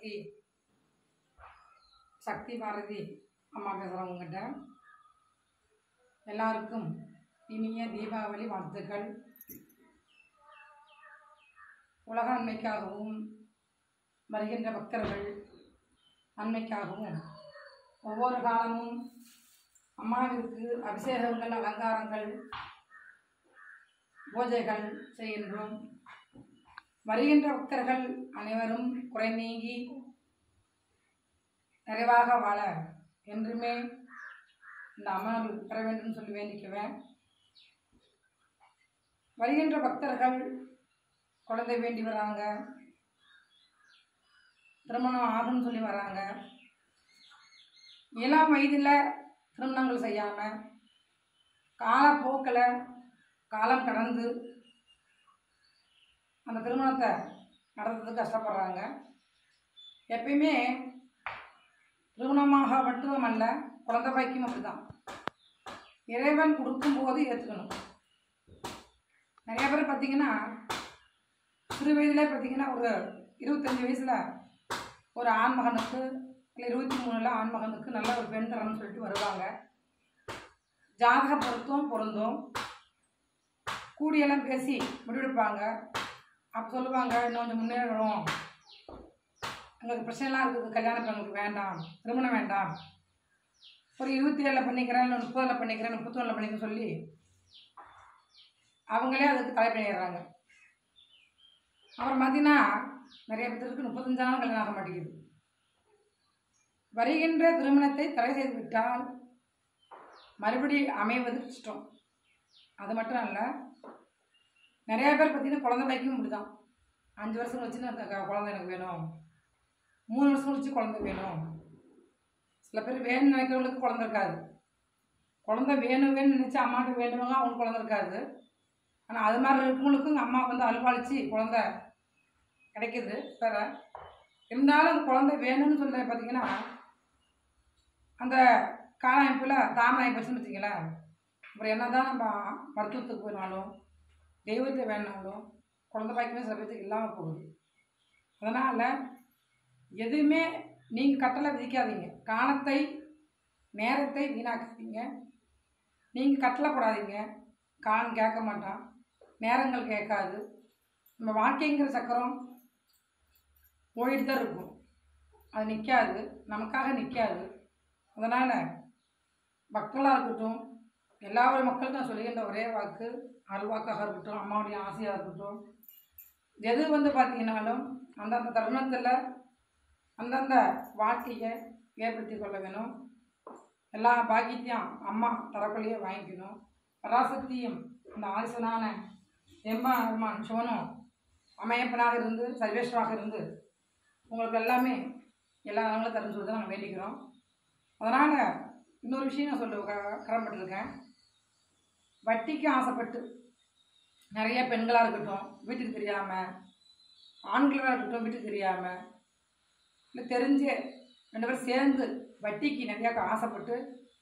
பராசக்தி சக்தி பாரதி அம்மா பேசுகிறேன் உங்ககிட்ட எல்லாருக்கும் இனிய தீபாவளி வாழ்த்துக்கள் உலக நன்மைக்காகவும் வருகின்ற பக்தர்கள் நன்மைக்காகவும் ஒவ்வொரு காலமும் அம்மாவிற்கு அபிஷேகங்கள் அலங்காரங்கள் பூஜைகள் செய்கின்றோம் வருகின்ற பக்தர்கள் அனைவரும் குறை நீங்கி நிறைவாக வாழ என்றுமே இந்த அம்மாவில் பெற வேண்டும் சொல்லி வேண்டிக்குவேன் வருகின்ற பக்தர்கள் குழந்தை வேண்டி வராங்க திருமணம் ஆகும்னு சொல்லி வராங்க இளம் வயதில் திருமணங்கள் செய்யாமல் காலப்போக்கில் காலம் கடந்து அந்த திருமணத்தை நடத்துறதுக்கு கஷ்டப்படுறாங்க எப்பயுமே திருமணமாக மட்டுமல்ல குழந்தை பாய்க்கும் அப்படிதான் இறைவன் கொடுக்கும்போது ஏற்றுக்கணும் நிறைய பேர் பார்த்தீங்கன்னா சிறு வயதிலே பார்த்தீங்கன்னா ஒரு இருபத்தஞ்சி வயசில் ஒரு ஆண்மகனுக்கு இல்லை இருபத்தி மூணில் ஆண்மகனுக்கு நல்ல ஒரு பெண் தரம்னு சொல்லிட்டு வருவாங்க ஜாதக பொருத்தம் பொருந்தும் கூடியெல்லாம் பேசி முடிவெடுப்பாங்க அப்போ சொல்லுவாங்க இன்னும் கொஞ்சம் முன்னேறணும் எங்களுக்கு பிரச்சனைலாம் இருக்குது கல்யாணம் எங்களுக்கு வேண்டாம் திருமணம் வேண்டாம் ஒரு இருபத்தி ஏழில் பண்ணிக்கிறேன் இல்லை முப்பதில் பண்ணிக்கிறேன் முப்பத்தொன்னில் பண்ணிக்கிறேன்னு சொல்லி அவங்களே அதுக்கு தலை பண்ணிடுறாங்க அப்புறம் பார்த்தீங்கன்னா நிறைய பேருக்கு முப்பத்தஞ்சாலும் கல்யாணம் ஆக மாட்டேங்குது வருகின்ற திருமணத்தை தடை செய்து விட்டால் மறுபடி அமைவது கஷ்டம் அது மட்டும் அல்ல நிறைய பேர் பார்த்தீங்கன்னா குழந்தை பாய்க்கும் இப்படிதான் அஞ்சு வருஷம் கழிச்சு நான் க- குழந்தை எனக்கு வேணும் மூணு வருஷம் கழிச்சு குழந்தை வேணும் சில பேர் வேணும்னு நினைக்கிறவங்களுக்கு குழந்தை இருக்காது குழந்தை வேணும் வேணும்னு நினச்சி அம்மாவுக்கு வேண்டுவாங்க அவங்களுக்கு குழந்தை இருக்காது ஆனால் அது மாதிரி இருக்கவங்களுக்கும் எங்கள் அம்மா வந்து அலுவலிச்சு குழந்தை கிடைக்குது வேற இருந்தாலும் அந்த குழந்தை வேணும்னு சொல்ல பார்த்தீங்கன்னா அந்த காலமைப்பில் தாமரை போச்சுன்னு வச்சுங்களேன் அப்புறம் என்ன தான் நம்ம மருத்துவத்துக்கு போனாலும் தெய்வத்தை வேணாலும் குழந்தை பாய்க்குமே சில பேர்த்துக்கு இல்லாமல் போகுது அதனால் எதுவுமே நீங்கள் கட்டளை விதிக்காதீங்க காலத்தை நேரத்தை வீணாக்காதீங்க நீங்கள் கட்டளை போடாதீங்க காலம் கேட்க மாட்டான் நேரங்கள் கேட்காது நம்ம வாழ்க்கைங்கிற சக்கரம் ஓடிட்டு தான் இருக்கும் அது நிற்காது நமக்காக நிற்காது அதனால் மக்களாக இருக்கட்டும் எல்லா ஒரு மக்களுக்கும் நான் சொல்லுகின்ற ஒரே வாக்கு அருள்வாக்காக இருக்கட்டும் அம்மாவுடைய ஆசையாக இருக்கட்டும் எது வந்து பார்த்தீங்கன்னாலும் அந்தந்த தருணத்தில் அந்தந்த வாழ்க்கையை ஏற்படுத்தி கொள்ள வேணும் எல்லா பாக்கியத்தையும் அம்மா தரக்குள்ளேயே வாங்கிக்கணும் பராசக்தியும் அந்த ஆதிசனான எம்பெருமான் சிவனும் அமையப்பனாக இருந்து சர்வேஸ்வராக இருந்து உங்களுக்கு எல்லாமே எல்லா நாங்களும் தருன்னு சொல்லி தான் நாங்கள் வேண்டிக்கிறோம் அதனால் இன்னொரு விஷயம் நான் சொல்ல க- கடமைப்பட்டிருக்கேன் வட்டிக்கு ஆசைப்பட்டு நிறைய பெண்களாக இருக்கட்டும் வீட்டுக்கு தெரியாமல் ஆண்களாக இருக்கட்டும் வீட்டுக்கு தெரியாமல் இல்லை தெரிஞ்சு ரெண்டு பேரும் சேர்ந்து வட்டிக்கு நிறையா ஆசைப்பட்டு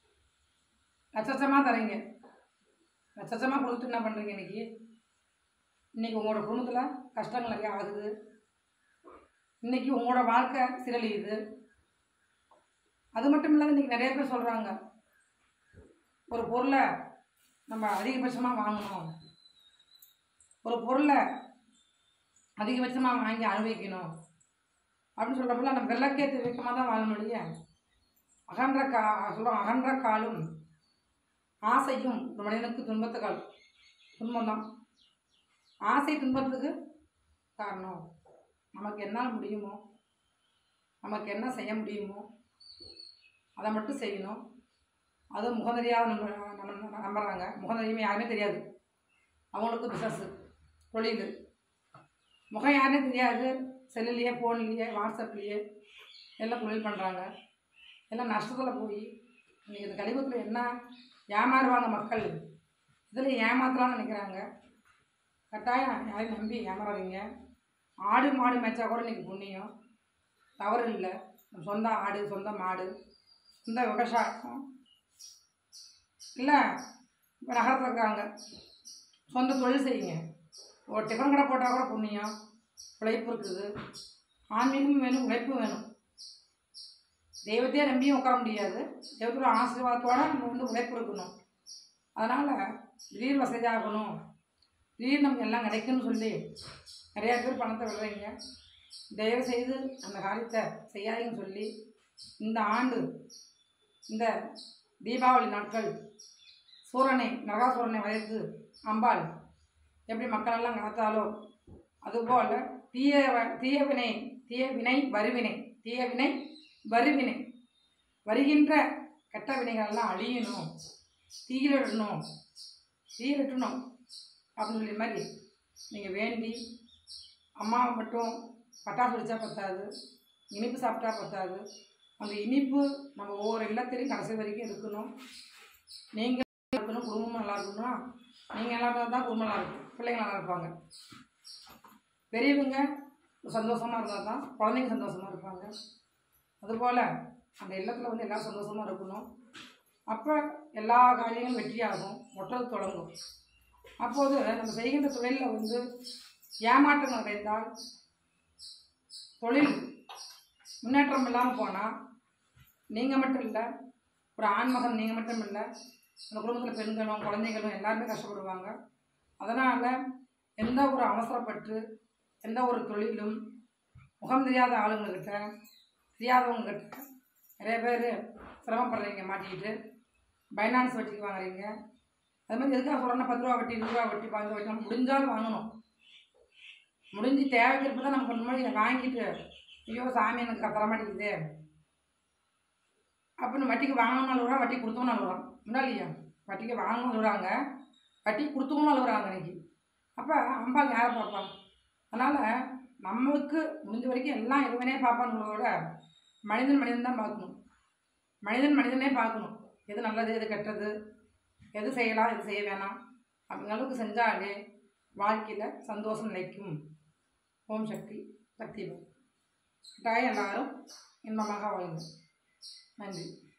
லட்சமாக தரீங்க லட்சமாக கொடுத்து என்ன பண்ணுறீங்க இன்னைக்கு இன்னைக்கு உங்களோட குடும்பத்தில் கஷ்டங்கள் நிறையா ஆகுது இன்னைக்கு உங்களோட வாழ்க்கை சிரளியுது அது மட்டும் இல்லாத இன்றைக்கி நிறைய பேர் சொல்கிறாங்க ஒரு பொருளை நம்ம அதிகபட்சமாக வாங்கணும் ஒரு பொருளை அதிகபட்சமாக வாங்கி அனுபவிக்கணும் அப்படின்னு சொல்கிறப்பல நம்ம விளக்கேற்று வைக்கமாக தான் வாழ முடியும் அகன்ற கா சொல்கிறோம் அகன்ற காலும் ஆசையும் ஒரு மனிதனுக்கு துன்பத்துக்கால் துன்பம் தான் ஆசை துன்பத்துக்கு காரணம் நமக்கு என்ன முடியுமோ நமக்கு என்ன செய்ய முடியுமோ அதை மட்டும் செய்யணும் அதுவும் முகந்தறியாக நம்ம நம்ம நம்புறாங்க முகந்தறியுமே யாருமே தெரியாது அவங்களுக்கு பிஸ்னஸ்ஸு தொழில் முகம் யாருனே தெரியாது செல்லுலேயே ஃபோன்லேயே வாட்ஸ்அப்லேயே எல்லாம் தொழில் பண்ணுறாங்க எல்லாம் நஷ்டத்தில் போய் இன்றைக்கி இந்த கலிபத்தில் என்ன ஏமாறுவாங்க மக்கள் இதில் ஏமாத்தலாம்னு நினைக்கிறாங்க கட்டாயம் யாரையும் நம்பி ஏமாறாதீங்க ஆடு மாடு மேய்ச்சா கூட இன்றைக்கி புண்ணியம் தவறு இல்லை நம்ம சொந்த ஆடு சொந்த மாடு சொந்த விவசாயம் இல்லை இப்போ நகரத்தில் இருக்காங்க சொந்த தொழில் செய்யுங்க ஒரு டிஃபன் கடை போட்டால் கூட புண்ணியம் பிழைப்பு இருக்குது ஆன்மீகமும் வேணும் உழைப்பும் வேணும் தெய்வத்தையே நம்பியும் உட்கார முடியாது தெய்வத்தோட ஆசீர்வாதத்தோட நம்ம வந்து உழைப்பு இருக்கணும் அதனால் திடீர் வசதி ஆகணும் திடீர் நமக்கு எல்லாம் கிடைக்கும்னு சொல்லி நிறையா பேர் பணத்தை விடுறீங்க தயவு செய்து அந்த காரியத்தை செய்யாதீங்கன்னு சொல்லி இந்த ஆண்டு இந்த தீபாவளி நாட்கள் சூரனை நரகாசூரனை வதைத்து அம்பாள் எப்படி மக்களெல்லாம் காத்தாலோ அதுபோல் தீய வ- தீய வினை தீய வினை வருவினை தீய வினை வருவினை வருகின்ற கெட்ட வினைகளெல்லாம் அழியணும் தீயிலிடணும் தீயிலிட்டணும் அப்படின்னு சொல்லி மாதிரி நீங்கள் வேண்டி அம்மாவை மட்டும் பட்டாசு வெடிச்சா பத்தாது இனிப்பு சாப்பிட்டா பத்தாது அந்த இனிப்பு நம்ம ஒவ்வொரு இல்லத்திலையும் கடைசி வரைக்கும் இருக்கணும் நீங்கள் இருக்கணும் குடும்பம் நல்லா இருக்கணும்னா நீங்கள் நல்லா இருந்தால் தான் குடும்பம் நல்லா இருக்கும் பிள்ளைங்க நல்லா இருப்பாங்க பெரியவங்க சந்தோஷமாக இருந்தால் தான் குழந்தைங்க சந்தோஷமாக இருப்பாங்க அதுபோல் அந்த இல்லத்தில் வந்து எல்லோரும் சந்தோஷமாக இருக்கணும் அப்போ எல்லா காரியங்களும் வெற்றியாகும் ஒற்றது தொடங்கும் அப்போது நம்ம செய்கின்ற தொழிலில் வந்து ஏமாற்றம் அடைந்தால் தொழில் முன்னேற்றம் இல்லாமல் போனால் நீங்கள் மட்டும் இல்லை ஒரு ஆண்மகன் நீங்கள் மட்டும் இல்லை அந்த குடும்பத்தில் பெண்களும் குழந்தைகளும் எல்லாருமே கஷ்டப்படுவாங்க அதனால் எந்த ஒரு அவசரப்பட்டு எந்த ஒரு தொழிலும் முகம் தெரியாத ஆளுங்கக்கிட்ட தெரியாதவங்கக்கிட்ட நிறைய பேர் சிரமப்படுறீங்க மாட்டிக்கிட்டு பைனான்ஸ் வட்டிக்கு வாங்குறீங்க அது மாதிரி எதுக்காக சொல்கிறேன்னா பத்து ரூபா வட்டி இருபது ரூபா வட்டி பதினஞ்சு வட்டி நம்ம முடிஞ்சாலும் வாங்கணும் முடிஞ்சு தேவைக்கிறப்ப தான் நம்ம கொஞ்சம் முன்னாடி வாங்கிட்டு ஐயோ சாமி எனக்கு தர மாட்டேங்குது அப்படின்னு வட்டிக்கு வாங்கணும்னு அழுகுறா வட்டி கொடுத்தவனும் அழுகுறான் முன்னாடியா வட்டிக்கு வாங்கணும் அழுகுறாங்க வட்டி கொடுத்தவங்களும் அழுகுறாங்க இன்னைக்கு அப்போ அம்பாள் யாரை பார்ப்பான் அதனால் நம்மளுக்கு முடிஞ்ச வரைக்கும் எல்லாம் இறைவனே பார்ப்பான்றதோட மனிதன் மனிதன் தான் பார்க்கணும் மனிதன் மனிதனே பார்க்கணும் எது நல்லது எது கெட்டது எது செய்யலாம் எது செய்ய வேணாம் அப்படிங்கிற அளவுக்கு செஞ்சாலே வாழ்க்கையில் சந்தோஷம் நிலைக்கும் ஓம் சக்தி சக்தி கட்டாயம் எல்லாரும் இன்பமாக வாழுங்க நன்றி